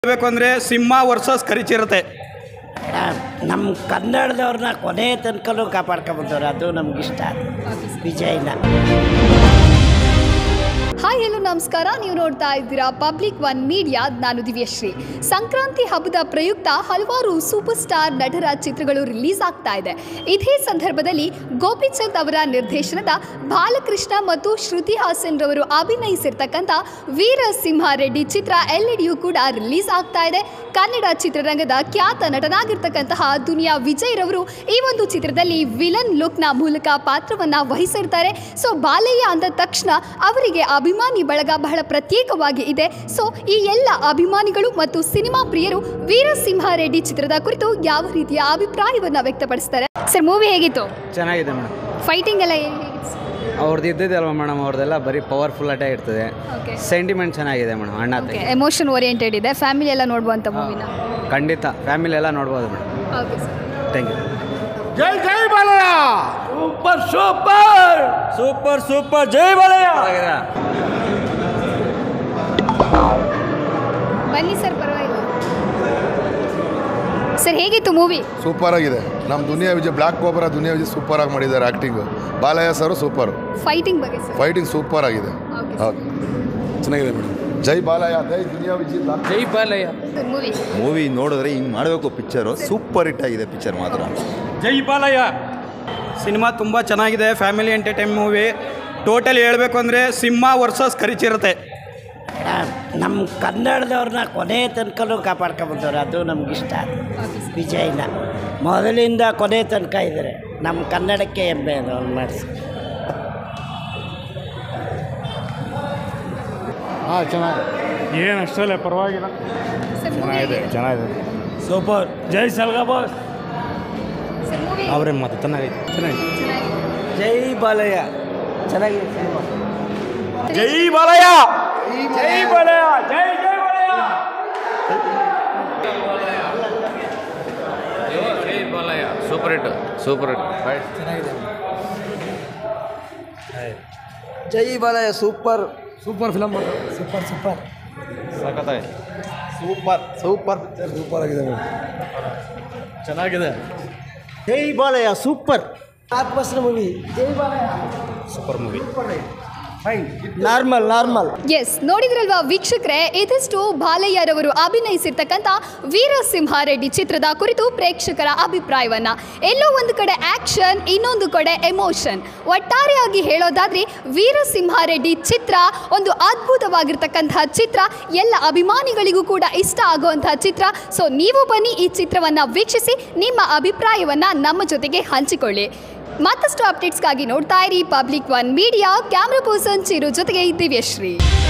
ಹೇಳಬೇಕು ಅಂದರೆ ಸಿಂಹ ವರ್ಸಸ್ ಕರಿಚಿರತೆ ನಮ್ಮ ಕನ್ನಡದವ್ರನ್ನ ಕೊನೆ ತನಕನೂ ಕಾಪಾಡ್ಕೊಂಬಂದವ್ರು ಅದು ನಮಗಿಷ್ಟ ವಿಜಯನ ಹಾಯ್ ಹಲೋ ನಮಸ್ಕಾರ ನೀವು ನೋಡ್ತಾ ಇದ್ದೀರಾ ಪಬ್ಲಿಕ್ ಒನ್ ಮೀಡಿಯಾ ನಾನು ದಿವ್ಯಶ್ರೀ ಸಂಕ್ರಾಂತಿ ಹಬ್ಬದ ಪ್ರಯುಕ್ತ ಹಲವಾರು ಸೂಪರ್ ಸ್ಟಾರ್ ನಟರ ಚಿತ್ರಗಳು ರಿಲೀಸ್ ಆಗ್ತಾ ಇದೆ ಇದೇ ಸಂದರ್ಭದಲ್ಲಿ ಗೋಪಿಚಂದ್ ಅವರ ನಿರ್ದೇಶನದ ಬಾಲಕೃಷ್ಣ ಮತ್ತು ಶ್ರುತಿ ಹಾಸನ್ ರವರು ಅಭಿನಯಿಸಿರ್ತಕ್ಕಂಥ ವೀರ ಸಿಂಹಾರೆಡ್ಡಿ ಚಿತ್ರ ಎಲ್ಲೆಡೆಯೂ ಕೂಡ ರಿಲೀಸ್ ಆಗ್ತಾ ಇದೆ ಕನ್ನಡ ಚಿತ್ರರಂಗದ ಖ್ಯಾತ ನಟನಾಗಿರ್ತಕ್ಕಂತಹ ದುನಿಯಾ ವಿಜಯ್ ರವರು ಈ ಒಂದು ಚಿತ್ರದಲ್ಲಿ ವಿಲನ್ ಲುಕ್ನ ಮೂಲಕ ಪಾತ್ರವನ್ನ ವಹಿಸಿರ್ತಾರೆ ಸೊ ಬಾಲಯ್ಯ ಅಂದ ತಕ್ಷಣ ಅವರಿಗೆ ಅಭಿಮಾನಿ ಬಳಗ ಬಹಳ ಪ್ರತ್ಯೇಕವಾಗಿ ಇದೆ ಸೊ ಈ ಎಲ್ಲ ಅಭಿಮಾನಿಗಳು ಮತ್ತು ಸಿನಿಮಾ ಪ್ರಿಯರು ವೀರಸಿಂಹಾರೆಡ್ಡಿ ಚಿತ್ರದ ಕುರಿತು ಯಾವ ರೀತಿಯ ಅಭಿಪ್ರಾಯವನ್ನ ವ್ಯಕ್ತಪಡಿಸ್ತಾರೆ ಸರ್ ಮೂವಿ ಹೇಗಿತ್ತು ಚೆನ್ನಾಗಿದೆ ಮೇಡಮ್ ಫೈಟಿಂಗ್ ಎಲ್ಲ ಹೇಗಿತ್ತು ಅವ್ರದ್ದು ಇದ್ದಿದೆ ಅಲ್ವಾ ಮೇಡಮ್ ಅವ್ರದ್ದೆಲ್ಲ ಬರೀ ಪವರ್ಫುಲ್ ಅಟೇ ಇರ್ತದೆ ಓಕೆ ಸೆಂಟಿಮೆಂಟ್ ಚೆನ್ನಾಗಿದೆ ಮೇಡಮ್ ಅಣ್ಣ ಓಕೆ ತಂಗಿ. ಎಮೋಷನ್ ಓರಿಯೆಂಟೆಡ್ ಇದೆ ಫ್ಯಾಮಿಲಿ ಎಲ್ಲ ನೋಡುವಂಥ ಮೂವಿನ ಖಂಡಿತ ಫ್ಯಾಮಿಲಿ ಎಲ್ಲ ನೋಡ್ಬೋದು madam okay sir thank you ಜೈ ಜೈ Balayya super super super super ಜೈ ಬಾಲಯ್ಯ ಬನ್ನಿ ಸರ್ ಪರವಾಗಿಲ್ಲ ಸರ್ ಹೇಗಿತ್ತು ಮೂವಿ ಸೂಪರ್ ಆಗಿದೆ ನಮ್ಮ Duniya Vijay black cobra Duniya Vijay super ಆಗಿ ಮಾಡಿದ್ದಾರೆ acting Balayya sir super fighting ಬಗ್ಗೆ ಸರ್ ಫೈಟಿಂಗ್ ಸೂಪರ್ ಆಗಿದೆ ಓಕೆ ಹೌದು ಚೆನ್ನಾಗಿದೆ ಮೇಡಮ್ ಜೈ ಬಾಲಯ್ಯ ಜೈ ದುನಿಯಾ ವಿಜಯ್ ಜೈ ಬಾಲಯ್ಯ ಸರ್ ಮೂವಿ ಮೂವಿ ನೋಡಿದ್ರೆ ಹಿಂಗೆ ಮಾಡಬೇಕು ಪಿಕ್ಚರು ಸೂಪರ್ ಹಿಟ್ ಆಗಿದೆ ಪಿಕ್ಚರ್ ಮಾತ್ರ ಜೈ ಬಾಲಯ್ಯ ಸಿನಿಮಾ ತುಂಬ ಚೆನ್ನಾಗಿದೆ ಫ್ಯಾಮಿಲಿ ಎಂಟರ್ಟೈನ್ ಮೂವಿ ಟೋಟಲ್ ಹೇಳಬೇಕು ಅಂದರೆ ಸಿಂಹ ವರ್ಸಸ್ ಕರಿಚಿರತೆ ನಮ್ಮ ಕನ್ನಡದವ್ರನ್ನ ಕೊನೆ ತನಕನೂ ಕಾಪಾಡ್ಕೊಂಬಂದವ್ರು ಅದು ನಮಗಿಷ್ಟ ವಿಜಯನ ಮೊದಲಿಂದ ಕೊನೆ ತನಕ ಇದ್ದಾರೆ ನಮ್ಮ ಕನ್ನಡಕ್ಕೆ ಹೆಮ್ಮೆ ಅದು ಅವ್ನು ಮಾಡಿಸಿ ಏನು ಅಷ್ಟಲ್ಲೇ ಪರವಾಗಿಲ್ಲ ಸರ್ ಮೂವಿ ಚೆನ್ನಾಗಿದೆ ಸೂಪರ್ ಜೈ ಸಲ್ಗಾ ಬಾಸ್ ಸರ್ ಮೂವಿ ಅವ್ರೇನು ಮಾತು ಚೆನ್ನಾಗೈತೆ ಚೆನ್ನಾಗಿದೆ ಚೆನ್ನಾಗಿದೆ ಜೈ ಬಾಲಯ್ಯ ಚೆನ್ನಾಗಿದೆ ಸಿನಿಮಾ ಜೈ ಬಾಲಯ್ಯ ಜೈ ಬಾಲಯ್ಯ ಜೈ ಜೈ ಬಾಲಯ್ಯ ಜೈ Balayya super hit super hit ಜೈ Balayya super super film super super ಸಖತ್ತಾಗಿದೆ ಸೂಪರ್ ಸೂಪರ್ ಸೂಪರ್ ಆಗಿದೆ ಮೇಡಮ್ ಚೆನ್ನಾಗಿದೆ ಜೈ Balayya super normal normal yes ನೋಡಿದ್ರಲ್ವಾ ವೀಕ್ಷಕರೇ ಇದಿಷ್ಟು ಬಾಲಯ್ಯರವರು ಅಭಿನಯಿಸಿರ್ತಕ್ಕಂಥ ವೀರಸಿಂಹಾರೆಡ್ಡಿ ಚಿತ್ರದ ಕುರಿತು ಪ್ರೇಕ್ಷಕರ ಅಭಿಪ್ರಾಯವನ್ನ ಎಲ್ಲೋ ಒಂದು ಕಡೆ ಆಕ್ಷನ್ ಇನ್ನೊಂದು ಕಡೆ ಎಮೋಷನ್ ಒಟ್ಟಾರೆಯಾಗಿ ಹೇಳೋದಾದ್ರೆ ವೀರಸಿಂಹಾರೆಡ್ಡಿ ಚಿತ್ರ ಒಂದು ಅದ್ಭುತವಾಗಿರ್ತಕ್ಕಂತಹ ಚಿತ್ರ ಎಲ್ಲ ಅಭಿಮಾನಿಗಳಿಗೂ ಕೂಡ ಇಷ್ಟ ಆಗುವಂತಹ ಚಿತ್ರ ಸೊ ನೀವು ಬನ್ನಿ ಈ ಚಿತ್ರವನ್ನ ವೀಕ್ಷಿಸಿ ನಿಮ್ಮ ಅಭಿಪ್ರಾಯವನ್ನ ನಮ್ಮ ಜೊತೆಗೆ ಹಂಚಿಕೊಳ್ಳಿ ಮತ್ತಷ್ಟು ಅಪ್ಡೇಟ್ಸ್ಗಾಗಿ ನೋಡ್ತಾ ಇರಿ public one media camera person Chiru ಜೊತೆಗೆ ದಿವ್ಯಶ್ರೀ